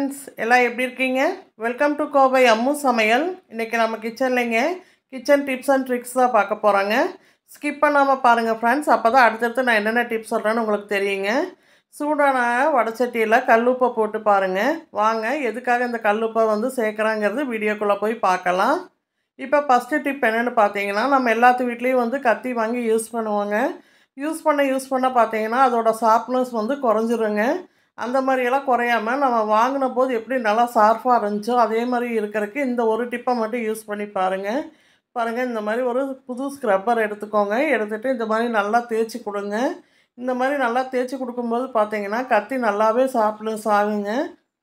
friends எல்லாம் எப்படி இருக்கீங்க வெல்கம் டு கோவை அம்மு சமையல் இன்றைக்கி நம்ம கிச்சன்லைங்க கிச்சன் டிப்ஸ் அண்ட் ட்ரிக்ஸ் தான் பார்க்க போகிறோங்க ஸ்கிப் பண்ணாமல் பாருங்கள் ஃப்ரெண்ட்ஸ் அப்போ தான் அடுத்தடுத்து நான் என்னென்ன டிப்ஸ் சொல்கிறேன்னு உங்களுக்கு தெரியுங்க சூடான வடச்சட்டியில் கல்லுப்பை போட்டு பாருங்கள் வாங்க எதுக்காக இந்த கல்லுப்பை வந்து சேர்க்குறாங்கிறது வீடியோக்குள்ளே போய் பார்க்கலாம் இப்போ ஃபஸ்ட்டு டிப் என்னென்னு பார்த்தீங்கன்னா நம்ம எல்லாத்து வீட்லேயும் வந்து கத்தி வாங்கி யூஸ் பண்ணுவோங்க யூஸ் பண்ண யூஸ் பண்ண பார்த்தீங்கன்னா அதோட ஷார்ப்னஸ் வந்து குறைஞ்சிருங்க அந்த மாதிரியெல்லாம் குறையாம நம்ம வாங்கின போது எப்படி நல்லா ஷார்ப்பாக இருந்துச்சோ அதே மாதிரி இருக்கிறதுக்கு இந்த ஒரு டிப்பை மட்டும் யூஸ் பண்ணி பாருங்கள் பாருங்கள் இந்த மாதிரி ஒரு புது ஸ்க்ரப்பர் எடுத்துக்கோங்க எடுத்துகிட்டு இந்த மாதிரி நல்லா தேய்ச்சி கொடுங்க இந்த மாதிரி நல்லா தேய்ச்சி கொடுக்கும்போது பார்த்தீங்கன்னா கத்தி நல்லாவே ஷார்ப்னஸ் ஆகுங்க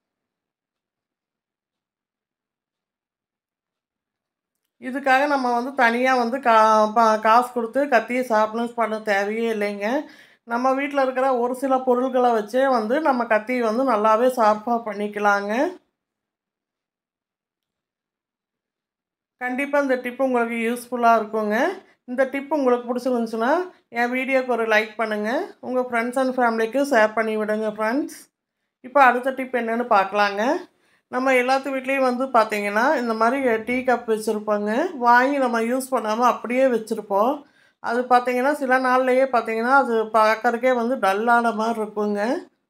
இதுக்காக நம்ம வந்து தனியாக வந்து கா பா- காசு கொடுத்து கத்தியை ஷார்ப்னஸ் பண்ண தேவையே இல்லைங்க நம்ம வீட்டில் இருக்கிற ஒரு சில பொருள்களை வச்சே வந்து நம்ம கத்தியை வந்து நல்லாவே ஷார்ப்பாக பண்ணிக்கலாங்க கண்டிப்பாக இந்த டிப் உங்களுக்கு யூஸ்ஃபுல்லாக இருக்குங்க இந்த டிப் உங்களுக்கு பிடிச்சிருந்துச்சுன்னா என் வீடியோக்கு ஒரு லைக் பண்ணுங்கள் உங்கள் ஃப்ரெண்ட்ஸ் அண்ட் ஃபேமிலிக்கு ஷேர் பண்ணி விடுங்க ஃப்ரெண்ட்ஸ் இப்போ அடுத்த டிப் என்னென்னு பார்க்கலாங்க நம்ம எல்லாத்து வீட்லேயும் வந்து பார்த்தீங்கன்னா இந்த மாதிரி டீ கப் வச்சுருப்போங்க வாங்கி நம்ம யூஸ் பண்ணாமல் அப்படியே வச்சுருப்போம் அது பார்த்தீங்கன்னா சில நாள்லையே பார்த்தீங்கன்னா அது பார்க்கறக்கே வந்து டல்லான மாதிரி இருக்குங்க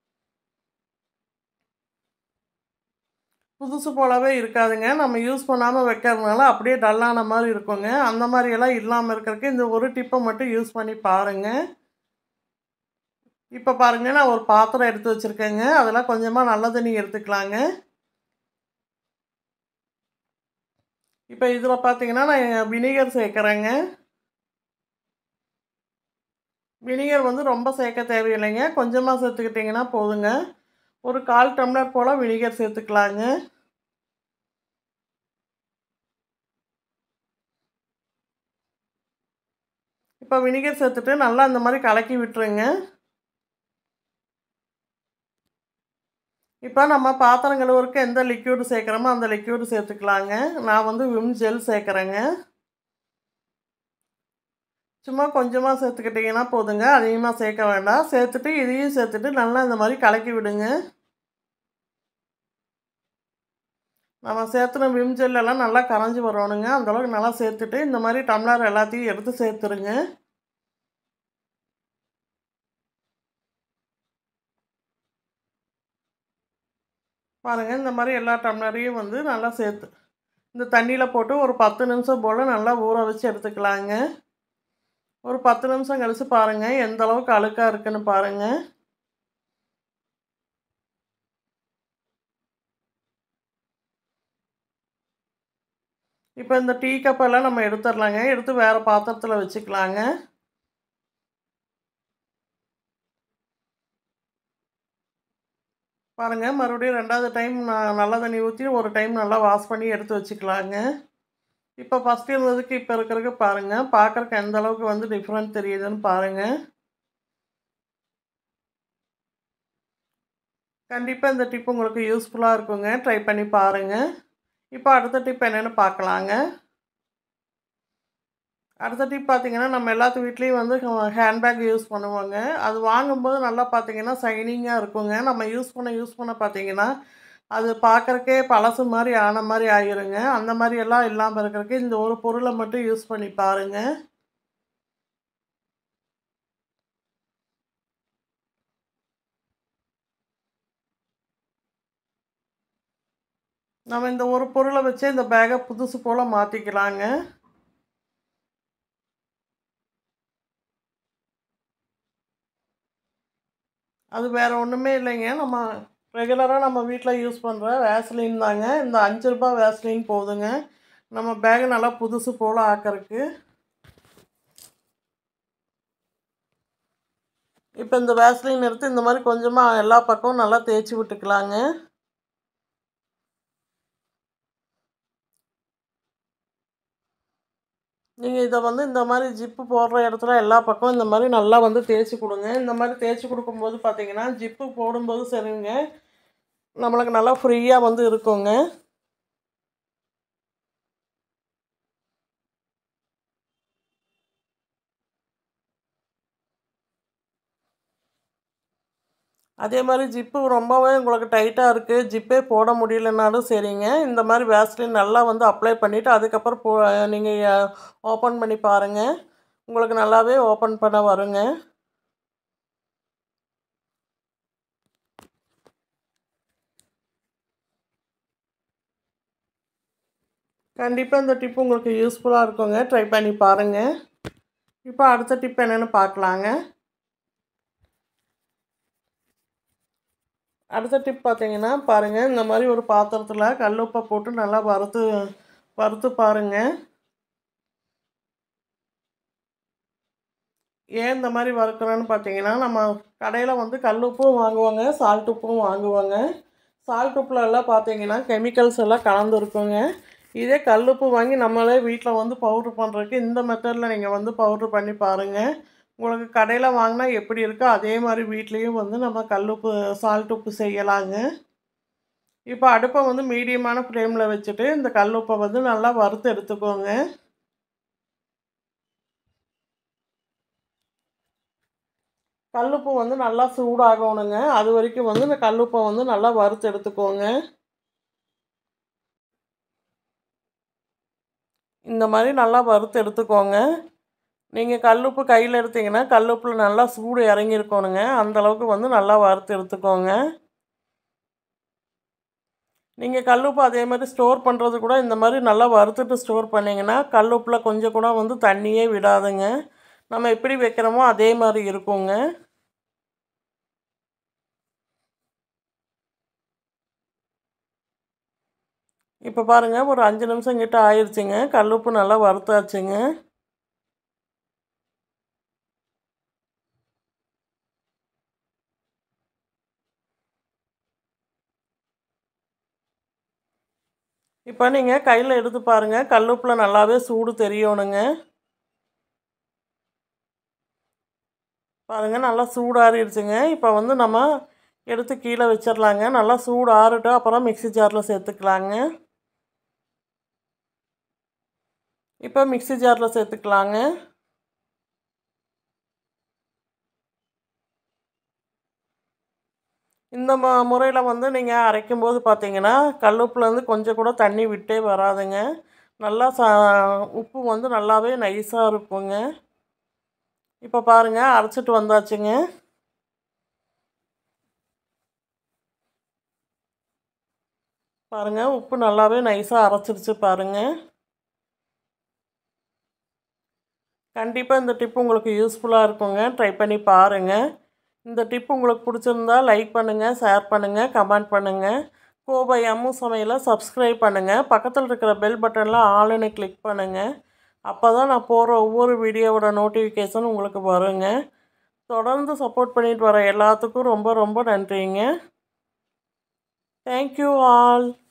புதுசு போலவே இருக்காதுங்க நம்ம யூஸ் பண்ணாமல் வைக்கிறதுனால அப்படியே டல்லான மாதிரி இருக்குங்க அந்த மாதிரியெல்லாம் இல்லாமல் இருக்கிறதுக்கு இந்த ஒரு டிப்பை மட்டும் யூஸ் பண்ணி பாருங்கள் இப்போ பாருங்க நான் ஒரு பாத்திரம் எடுத்து வச்சுருக்கேங்க அதெல்லாம் கொஞ்சமாக நல்ல தண்ணி எடுத்துக்கலாங்க இப்போ இதில் பார்த்தீங்கன்னா நான் வினிகர் சேர்க்குறேங்க வினிகர் வந்து ரொம்ப சேர்க்க தேவையில்லைங்க கொஞ்சமாக சேர்த்துக்கிட்டிங்கன்னா போதுங்க ஒரு கால் டம்ளர் போல் வினிகர் சேர்த்துக்கலாங்க இப்போ வினிகர் சேர்த்துட்டு நல்லா இந்த மாதிரி கலக்கி விட்டுருங்க இப்போ நம்ம பாத்திரம் கழுவுறதுக்கு எந்த லிக்யூடு சேர்க்குறோமோ அந்த லிக்யூடு சேர்த்துக்கலாங்க நான் வந்து விம் ஜெல் சேர்க்குறேங்க சும்மா கொஞ்சமாக சேர்த்துக்கிட்டிங்கன்னா போதுங்க அதிகமாக சேர்க்க வேண்டாம் சேர்த்துட்டு இதையும் சேர்த்துட்டு நல்லா இந்த மாதிரி கலக்கி விடுங்க நம்ம சேர்த்துன விம் ஜெல் எல்லாம் நல்லா கரைஞ்சி வரணுங்க அந்தளவுக்கு நல்லா சேர்த்துட்டு இந்த மாதிரி டம்ளர் எல்லாத்தையும் எடுத்து சேர்த்துருங்க பாருங்கள் இந்த மாதிரி எல்லா டம்ளரையும் வந்து நல்லா சேர்த்து இந்த தண்ணியில் போட்டு ஒரு பத்து நிமிஷம் போல் நல்லா ஊற வச்சு எடுத்துக்கலாங்க ஒரு பத்து நிமிஷம் கழித்து பாருங்கள் எந்த அளவுக்கு அழுக்காக இருக்குன்னு பாருங்கள் இப்போ இந்த டீ கப்பெல்லாம் நம்ம எடுத்துடலாங்க எடுத்து வேறு பாத்திரத்தில் வச்சுக்கலாங்க பாருங்கள் மறுபடியும் ரெண்டாவது டைம் நான் நல்ல தண்ணி ஊற்றி ஒரு டைம் நல்லா வாஷ் பண்ணி எடுத்து வச்சுக்கலாங்க இப்போ ஃபஸ்ட்டு இருந்ததுக்கு இப்போ இருக்கிறதுக்கு பாருங்கள் பார்க்குறக்கு எந்த அளவுக்கு வந்து டிஃப்ரெண்ட் தெரியுதுன்னு பாருங்கள் கண்டிப்பாக இந்த டிப் உங்களுக்கு யூஸ்ஃபுல்லாக இருக்குங்க ட்ரை பண்ணி பாருங்கள் இப்போ அடுத்த டிப் என்னென்னு பார்க்கலாங்க அடுத்த டிப் பார்த்தீங்கன்னா நம்ம எல்லாத்து வீட்லேயும் வந்து ஹேண்ட்பேக் யூஸ் பண்ணுவோங்க அது வாங்கும்போது நல்லா பார்த்தீங்கன்னா ஷைனிங்காக இருக்குங்க நம்ம யூஸ் பண்ண யூஸ் பண்ண பார்த்தீங்கன்னா அது பார்க்குறக்கே பழசு மாதிரி ஆன மாதிரி ஆகிருங்க அந்த மாதிரி எல்லாம் இல்லாமல் இருக்கிறதுக்கு இந்த ஒரு பொருளை மட்டும் யூஸ் பண்ணி பாருங்கள் நம்ம இந்த ஒரு பொருளை வச்சு இந்த பேக்கை புதுசு போல் மாற்றிக்கலாங்க அது வேறு ஒன்றுமே இல்லைங்க நம்ம ரெகுலராக நம்ம வீட்டில் யூஸ் பண்ணுற வேஸ்லின் தாங்க இந்த அஞ்சு ரூபா வேஸ்லின் போதுங்க நம்ம பேகை நல்லா புதுசு போல் ஆக்கறதுக்கு இப்போ இந்த வேஸ்லின் எடுத்து இந்த மாதிரி கொஞ்சமாக எல்லா பக்கமும் நல்லா தேய்ச்சி விட்டுக்கலாங்க நீங்கள் இதை வந்து இந்த மாதிரி ஜிப்பு போடுற இடத்துல எல்லா பக்கமும் இந்த மாதிரி நல்லா வந்து தேய்ச்சி கொடுங்க இந்த மாதிரி தேய்ச்சி கொடுக்கும்போது பார்த்தீங்கன்னா ஜிப்பு போடும்போது சரிங்க நம்மளுக்கு நல்லா ஃப்ரீயாக வந்து இருக்குங்க அதே மாதிரி ஜிப்பு ரொம்பவே உங்களுக்கு டைட்டாக இருக்குது ஜிப்பே போட முடியலனாலும் சரிங்க இந்த மாதிரி வேஸ்லின் நல்லா வந்து அப்ளை பண்ணிவிட்டு அதுக்கப்புறம் போ நீங்கள் ஓப்பன் பண்ணி பாருங்கள் உங்களுக்கு நல்லாவே ஓப்பன் பண்ண வருங்க கண்டிப்பாக இந்த டிப் உங்களுக்கு யூஸ்ஃபுல்லாக இருக்குங்க ட்ரை பண்ணி பாருங்கள் இப்போ அடுத்த டிப் என்னென்னு பார்க்கலாங்க அடுத்த டிப் பார்த்தீங்கன்னா பாருங்கள் இந்த மாதிரி ஒரு பாத்திரத்தில் கல்லுப்பை போட்டு நல்லா வறுத்து வறுத்து பாருங்கள் ஏன் இந்த மாதிரி வறுக்கிறோன்னு பார்த்தீங்கன்னா நம்ம கடையில் வந்து கல்லுப்பும் வாங்குவாங்க சால்ட் உப்பும் வாங்குவாங்க சால்ட் உப்பில் எல்லாம் பார்த்தீங்கன்னா கெமிக்கல்ஸ் எல்லாம் கலந்துருக்குங்க இதே கல்லுப்பு வாங்கி நம்மளே வீட்டில் வந்து பவுட்ரு பண்ணுறதுக்கு இந்த மெத்தடில் நீங்கள் வந்து பவுட்ரு பண்ணி பாருங்கள் உங்களுக்கு கடையில் வாங்கினா எப்படி இருக்கோ அதே மாதிரி வீட்லேயும் வந்து நம்ம கல்லுப்பு சால்ட் உப்பு செய்யலாங்க இப்போ அடுப்பை வந்து மீடியமான ஃப்ளேமில் வச்சுட்டு இந்த கல்லுப்பை வந்து நல்லா வறுத்து எடுத்துக்கோங்க கல்லுப்பு வந்து நல்லா சூடாகணுங்க அது வரைக்கும் வந்து இந்த கல்லுப்பை வந்து நல்லா வறுத்து எடுத்துக்கோங்க இந்த மாதிரி நல்லா வறுத்து எடுத்துக்கோங்க நீங்கள் கல்லுப்பு கையில் எடுத்தீங்கன்னா கல்லுப்பில் நல்லா சூடு இறங்கியிருக்கணுங்க அந்தளவுக்கு வந்து நல்லா வறுத்து எடுத்துக்கோங்க நீங்கள் கல்லுப்பு அதே மாதிரி ஸ்டோர் பண்ணுறது கூட இந்த மாதிரி நல்லா வறுத்துட்டு ஸ்டோர் பண்ணிங்கன்னா கல்லுப்பில் கொஞ்சம் கூட வந்து தண்ணியே விடாதுங்க நம்ம எப்படி வைக்கிறோமோ அதே மாதிரி இருக்குங்க இப்போ பாருங்கள் ஒரு அஞ்சு நிமிஷம் கிட்ட ஆயிடுச்சுங்க கல்லுப்பு நல்லா வறுத்தாச்சுங்க இப்போ நீங்கள் கையில் எடுத்து பாருங்கள் கல்லுப்பில் நல்லாவே சூடு தெரியணுங்க பாருங்கள் நல்லா சூடாறிடுச்சுங்க இப்போ வந்து நம்ம எடுத்து கீழே வச்சிடலாங்க நல்லா சூடு ஆறட்டும் அப்புறம் மிக்சி ஜாரில் சேர்த்துக்கலாங்க இப்போ மிக்சி ஜாரில் சேர்த்துக்கலாங்க இந்த ம முறையில் வந்து நீங்கள் அரைக்கும்போது பார்த்தீங்கன்னா கல்லுப்புலேருந்து கொஞ்சம் கூட தண்ணி விட்டே வராதுங்க நல்லா சா உப்பு வந்து நல்லாவே நைஸாக இருக்குங்க இப்போ பாருங்கள் அரைச்சிட்டு வந்தாச்சுங்க பாருங்கள் உப்பு நல்லாவே நைஸாக அரைச்சிருச்சு பாருங்கள் கண்டிப்பாக இந்த டிப் உங்களுக்கு யூஸ்ஃபுல்லாக இருக்குங்க ட்ரை பண்ணி பாருங்கள் இந்த டிப் உங்களுக்கு பிடிச்சிருந்தா லைக் பண்ணுங்கள் ஷேர் பண்ணுங்கள் கமெண்ட் பண்ணுங்கள் கோபை அம்மு சமையலை சப்ஸ்கிரைப் பண்ணுங்கள் பக்கத்தில் இருக்கிற பெல் பட்டனில் ஆளுன்னு கிளிக் பண்ணுங்கள் அப்போ தான் நான் போகிற ஒவ்வொரு வீடியோவோட நோட்டிஃபிகேஷன் உங்களுக்கு வருங்க தொடர்ந்து சப்போர்ட் பண்ணிட்டு வர எல்லாத்துக்கும் ரொம்ப ரொம்ப நன்றிங்க தேங்க்யூ ஆல்